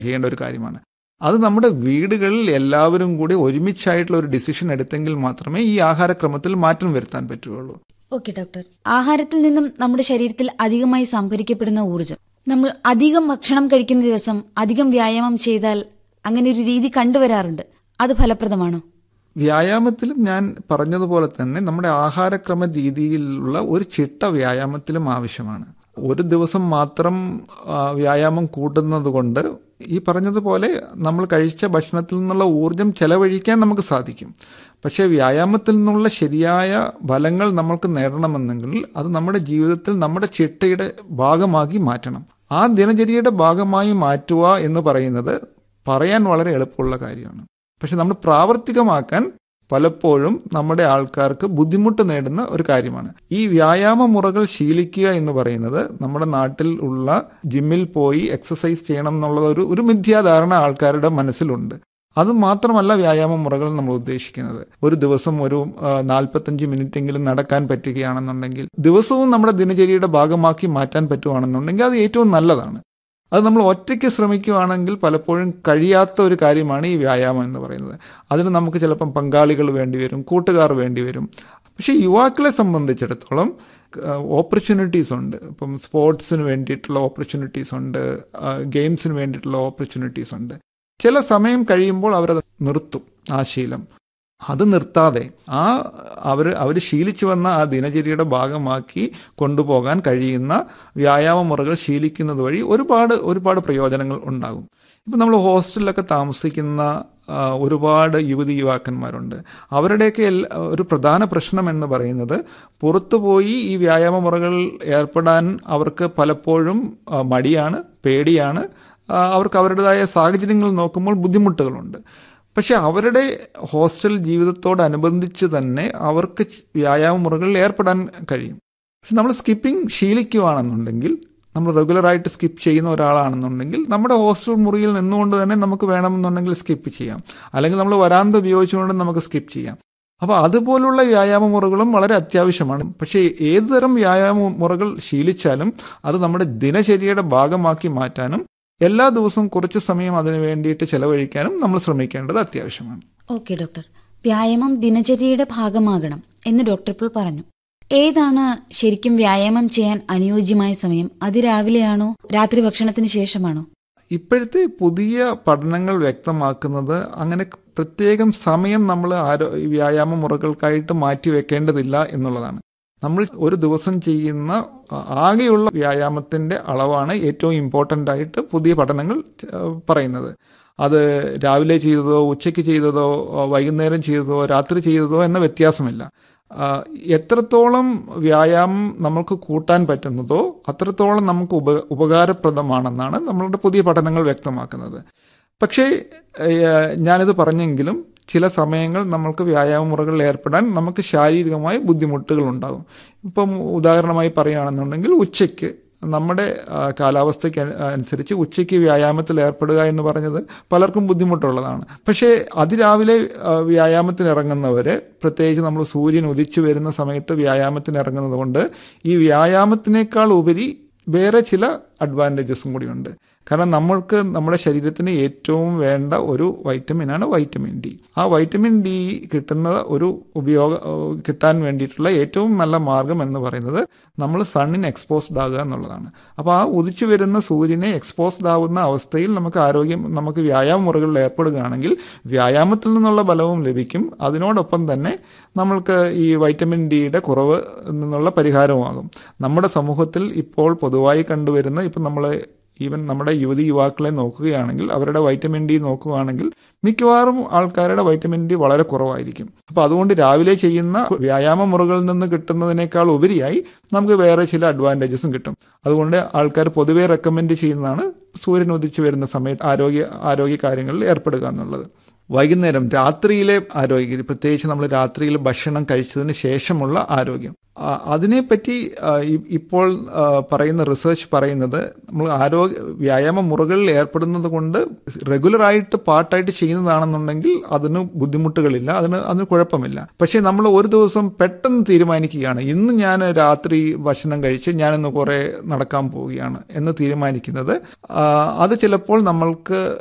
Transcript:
ചെയ്യേണ്ട ഒരു കാര്യമാണ് അത് നമ്മുടെ വീടുകളിൽ എല്ലാവരും കൂടി ഒരുമിച്ചായിട്ടുള്ള ഒരു ഡിസിഷൻ എടുത്തെങ്കിൽ മാത്രമേ ഈ ആഹാരക്രമത്തിൽ മാറ്റം വരുത്താൻ പറ്റുകയുള്ളൂ ഓക്കെ ഡോക്ടർ ആഹാരത്തിൽ നിന്നും നമ്മുടെ ശരീരത്തിൽ അധികമായി സംഭരിക്കപ്പെടുന്ന ഊർജം നമ്മൾ അധികം ഭക്ഷണം കഴിക്കുന്ന ദിവസം അധികം വ്യായാമം ചെയ്താൽ അങ്ങനെ ഒരു രീതി കണ്ടുവരാറുണ്ട് അത് ഫലപ്രദമാണോ വ്യായാമത്തിലും ഞാൻ പറഞ്ഞതുപോലെ തന്നെ നമ്മുടെ ആഹാരക്രമ രീതിയിലുള്ള ഒരു ചിട്ട വ്യായാമത്തിലും ആവശ്യമാണ് ഒരു ദിവസം മാത്രം ആ, വ്യായാമം കൂട്ടുന്നത് കൊണ്ട് ഈ പറഞ്ഞതുപോലെ നമ്മൾ കഴിച്ച ഭക്ഷണത്തിൽ നിന്നുള്ള ഊർജം ചെലവഴിക്കാൻ നമുക്ക് സാധിക്കും പക്ഷേ വ്യായാമത്തിൽ നിന്നുള്ള ശരിയായ ഫലങ്ങൾ നമ്മൾക്ക് നേടണമെന്നെങ്കിൽ അത് നമ്മുടെ ജീവിതത്തിൽ നമ്മുടെ ചിട്ടയുടെ ഭാഗമാക്കി മാറ്റണം ആ ദിനചര്യയുടെ ഭാഗമായി മാറ്റുക എന്ന് പറയുന്നത് പറയാൻ വളരെ എളുപ്പമുള്ള കാര്യമാണ് പക്ഷെ നമ്മൾ പ്രാവർത്തികമാക്കാൻ പലപ്പോഴും നമ്മുടെ ആൾക്കാർക്ക് ബുദ്ധിമുട്ട് നേടുന്ന ഒരു കാര്യമാണ് ഈ വ്യായാമ മുറകൾ ശീലിക്കുക എന്ന് പറയുന്നത് നമ്മുടെ നാട്ടിൽ ഉള്ള ജിമ്മിൽ പോയി എക്സസൈസ് ചെയ്യണം എന്നുള്ള ഒരു ഒരു മിഥ്യാധാരണ ആൾക്കാരുടെ മനസ്സിലുണ്ട് അത് മാത്രമല്ല വ്യായാമ മുറകൾ നമ്മൾ ഉദ്ദേശിക്കുന്നത് ഒരു ദിവസം ഒരു നാൽപ്പത്തഞ്ച് മിനിറ്റ് എങ്കിലും നടക്കാൻ പറ്റുകയാണെന്നുണ്ടെങ്കിൽ ദിവസവും നമ്മുടെ ദിനചര്യയുടെ ഭാഗമാക്കി മാറ്റാൻ പറ്റുകയാണെന്നുണ്ടെങ്കിൽ അത് ഏറ്റവും നല്ലതാണ് അത് നമ്മൾ ഒറ്റയ്ക്ക് ശ്രമിക്കുകയാണെങ്കിൽ പലപ്പോഴും കഴിയാത്ത ഒരു കാര്യമാണ് ഈ വ്യായാമം എന്ന് പറയുന്നത് അതിന് നമുക്ക് ചിലപ്പം പങ്കാളികൾ വേണ്ടിവരും കൂട്ടുകാർ വേണ്ടിവരും പക്ഷേ യുവാക്കളെ സംബന്ധിച്ചിടത്തോളം ഓപ്പർച്യൂണിറ്റീസ് ഉണ്ട് ഇപ്പം സ്പോർട്സിന് വേണ്ടിയിട്ടുള്ള ഓപ്പർച്യൂണിറ്റീസ് ഉണ്ട് ഗെയിംസിന് വേണ്ടിയിട്ടുള്ള ഓപ്പർച്യൂണിറ്റീസ് ഉണ്ട് ചില സമയം കഴിയുമ്പോൾ അവരത് നിർത്തും ആ ശീലം അത് നിർത്താതെ ആ അവർ അവർ ശീലിച്ചു വന്ന ആ ദിനചര്യയുടെ ഭാഗമാക്കി കൊണ്ടുപോകാൻ കഴിയുന്ന വ്യായാമ മുറകൾ ശീലിക്കുന്നത് വഴി ഒരുപാട് ഒരുപാട് പ്രയോജനങ്ങൾ ഉണ്ടാകും ഇപ്പം നമ്മൾ ഹോസ്റ്റലിലൊക്കെ താമസിക്കുന്ന ആ, ഒരുപാട് യുവതി യുവാക്കന്മാരുണ്ട് അവരുടെയൊക്കെ എല്ലാ ഒരു പ്രധാന പ്രശ്നം എന്ന് പറയുന്നത് പുറത്തു പോയി ഈ വ്യായാമ മുറകൾ ഏർപ്പെടാൻ അവർക്ക് പലപ്പോഴും ആ, മടിയാണ് പേടിയാണ് ആ, അവർക്ക് അവരുടേതായ സാഹചര്യങ്ങൾ നോക്കുമ്പോൾ ബുദ്ധിമുട്ടുകളുണ്ട് പക്ഷെ അവരുടെ ഹോസ്റ്റൽ ജീവിതത്തോടനുബന്ധിച്ച് തന്നെ അവർക്ക് വ്യായാമ മുറകളിൽ ഏർപ്പെടാൻ കഴിയും പക്ഷെ നമ്മൾ സ്കിപ്പിംഗ് ശീലിക്കുകയാണെന്നുണ്ടെങ്കിൽ നമ്മൾ റെഗുലറായിട്ട് സ്കിപ്പ് ചെയ്യുന്ന ഒരാളാണെന്നുണ്ടെങ്കിൽ നമ്മുടെ ഹോസ്റ്റൽ മുറിയിൽ നിന്നുകൊണ്ട് തന്നെ നമുക്ക് വേണമെന്നുണ്ടെങ്കിൽ സ്കിപ്പ് ചെയ്യാം അല്ലെങ്കിൽ നമ്മൾ വരാന്ത ഉപയോഗിച്ചുകൊണ്ട് നമുക്ക് സ്കിപ്പ് ചെയ്യാം അപ്പോൾ അതുപോലുള്ള വ്യായാമ മുറകളും വളരെ അത്യാവശ്യമാണ് പക്ഷേ ഏതുതരം വ്യായാമ മുറകൾ ശീലിച്ചാലും അത് നമ്മുടെ ദിനചര്യയുടെ ഭാഗമാക്കി മാറ്റാനും എല്ലാ ദിവസവും കുറച്ച് സമയം അതിനു വേണ്ടിയിട്ട് ചെലവഴിക്കാനും നമ്മൾ ശ്രമിക്കേണ്ടത് അത്യാവശ്യമാണ് ഓക്കെ ഡോക്ടർ വ്യായാമം ദിനചര്യയുടെ ഭാഗമാകണം എന്ന് ഡോക്ടർ ഇപ്പോൾ പറഞ്ഞു ഏതാണ് ശരിക്കും വ്യായാമം ചെയ്യാൻ അനുയോജ്യമായ സമയം അതിരാവിലെയാണോ രാത്രി ഭക്ഷണത്തിന് ശേഷമാണോ ഇപ്പോഴത്തെ പുതിയ പഠനങ്ങൾ വ്യക്തമാക്കുന്നത് അങ്ങനെ പ്രത്യേകം സമയം നമ്മൾ ആരോ ഈ വ്യായാമ മുറകൾക്കായിട്ട് മാറ്റി വെക്കേണ്ടതില്ല എന്നുള്ളതാണ് നമ്മൾ ഒരു ദിവസം ചെയ്യുന്ന ആ- ആകെയുള്ള വ്യായാമത്തിന്റെ അളവാണ് ഏറ്റവും ഇമ്പോർട്ടൻ്റ് ആയിട്ട് പുതിയ പഠനങ്ങൾ ആ, പറയുന്നത് അത് രാവിലെ ചെയ്തതോ ഉച്ചയ്ക്ക് ചെയ്തതോ ആ, വൈകുന്നേരം ചെയ്തതോ രാത്രി ചെയ്തതോ എന്ന വ്യത്യാസമില്ല ആ, എത്രത്തോളം വ്യായാമം നമുക്ക് കൂട്ടാൻ പറ്റുന്നതോ അത്രത്തോളം നമുക്ക് ഉപ ഉപകാരപ്രദമാണെന്നാണ് നമ്മളുടെ പുതിയ പഠനങ്ങൾ വ്യക്തമാക്കുന്നത് പക്ഷേ ഏഹ്, ഞാനിത് പറഞ്ഞെങ്കിലും ചില സമയങ്ങൾ നമ്മൾക്ക് വ്യായാമ മുറകളിൽ ഏർപ്പെടാൻ നമുക്ക് ശാരീരികമായ ബുദ്ധിമുട്ടുകൾ ഉണ്ടാകും ഇപ്പം ഉദാഹരണമായി പറയുകയാണെന്നുണ്ടെങ്കിൽ ഉച്ചയ്ക്ക് നമ്മുടെ ആ, കാലാവസ്ഥയ്ക്ക് അനു- അനുസരിച്ച് ഉച്ചയ്ക്ക് വ്യായാമത്തിൽ ഏർപ്പെടുക എന്ന് പറഞ്ഞത് പലർക്കും ബുദ്ധിമുട്ടുള്ളതാണ് പക്ഷേ അതിരാവിലെ ആ, വ്യായാമത്തിന് ഇറങ്ങുന്നവര് പ്രത്യേകിച്ച് നമ്മൾ സൂര്യൻ ഉദിച്ചു വരുന്ന സമയത്ത് വ്യായാമത്തിന് ഇറങ്ങുന്നത് കൊണ്ട് ഈ വ്യായാമത്തിനേക്കാൾ ഉപരി വേറെ ചില അഡ്വാൻറ്റേജസും കൂടിയുണ്ട് കാരണം നമ്മൾക്ക് നമ്മുടെ ശരീരത്തിന് ഏറ്റവും വേണ്ട ഒരു വൈറ്റമിനാണ് വൈറ്റമിൻ ഡി ആ വൈറ്റമിൻ ഡി കിട്ടുന്ന ഒരു ഉപയോഗ ഏഹ് കിട്ടാൻ വേണ്ടിയിട്ടുള്ള ഏറ്റവും നല്ല മാർഗം എന്ന് പറയുന്നത് നമ്മൾ സണ്ണിന് എക്സ്പോസ്ഡ് ആകുക എന്നുള്ളതാണ് അപ്പോൾ ആ ഉദിച്ചു വരുന്ന സൂര്യനെ എക്സ്പോസ്ഡ് ആവുന്ന അവസ്ഥയിൽ നമുക്ക് ആരോഗ്യം നമുക്ക് വ്യായാമ മുറകളിൽ ഏർപ്പെടുകയാണെങ്കിൽ വ്യായാമത്തിൽ നിന്നുള്ള ബലവും ലഭിക്കും അതിനോടൊപ്പം തന്നെ നമ്മൾക്ക് ഈ വൈറ്റമിൻ ഡിയുടെ കുറവ് നിന്നുള്ള പരിഹാരവുമാകും നമ്മുടെ സമൂഹത്തിൽ ഇപ്പോൾ പൊതുവായി കണ്ടുവരുന്ന ഇപ്പം നമ്മൾ ഈവൻ നമ്മുടെ യുവതി യുവാക്കളെ നോക്കുകയാണെങ്കിൽ അവരുടെ വൈറ്റമിൻ ഡി നോക്കുകയാണെങ്കിൽ മിക്കവാറും ആൾക്കാരുടെ വൈറ്റമിൻ ഡി വളരെ കുറവായിരിക്കും അപ്പോൾ അതുകൊണ്ട് രാവിലെ ചെയ്യുന്ന വ്യായാമ മുറകളിൽ നിന്ന് കിട്ടുന്നതിനേക്കാൾ ഉപരിയായി നമുക്ക് വേറെ ചില അഡ്വാൻറ്റേജസും കിട്ടും അതുകൊണ്ട് ആൾക്കാർ പൊതുവെ റെക്കമെൻഡ് ചെയ്യുന്നതാണ് സൂര്യൻ ഉദിച്ചു വരുന്ന സമയത്ത് ആരോഗ്യ ആരോഗ്യ കാര്യങ്ങളിൽ ഏർപ്പെടുക എന്നുള്ളത് വൈകുന്നേരം രാത്രിയിലെ ആരോഗ്യം പ്രത്യേകിച്ച് നമ്മൾ രാത്രിയിൽ ഭക്ഷണം കഴിച്ചതിന് ശേഷമുള്ള ആരോഗ്യം ആ, അതിനെപ്പറ്റി ആ, ഇ- ഇപ്പോൾ ആ, പറയുന്ന റിസർച്ച് പറയുന്നത് നമ്മൾ ആരോഗ്യ വ്യായാമ മുറകളിൽ ഏർപ്പെടുന്നത് കൊണ്ട് റെഗുലറായിട്ട് പാർട്ടായിട്ട് ചെയ്യുന്നതാണെന്നുണ്ടെങ്കിൽ അതിന് ബുദ്ധിമുട്ടുകളില്ല അതിന് അതിന് കുഴപ്പമില്ല പക്ഷേ നമ്മൾ ഒരു ദിവസം പെട്ടെന്ന് തീരുമാനിക്കുകയാണ് ഇന്ന് ഞാൻ രാത്രി ഭക്ഷണം കഴിച്ച് ഞാനിന്ന് കുറേ നടക്കാൻ പോവുകയാണ് എന്ന് തീരുമാനിക്കുന്നത് ആ, അത് ചിലപ്പോൾ നമ്മൾക്ക്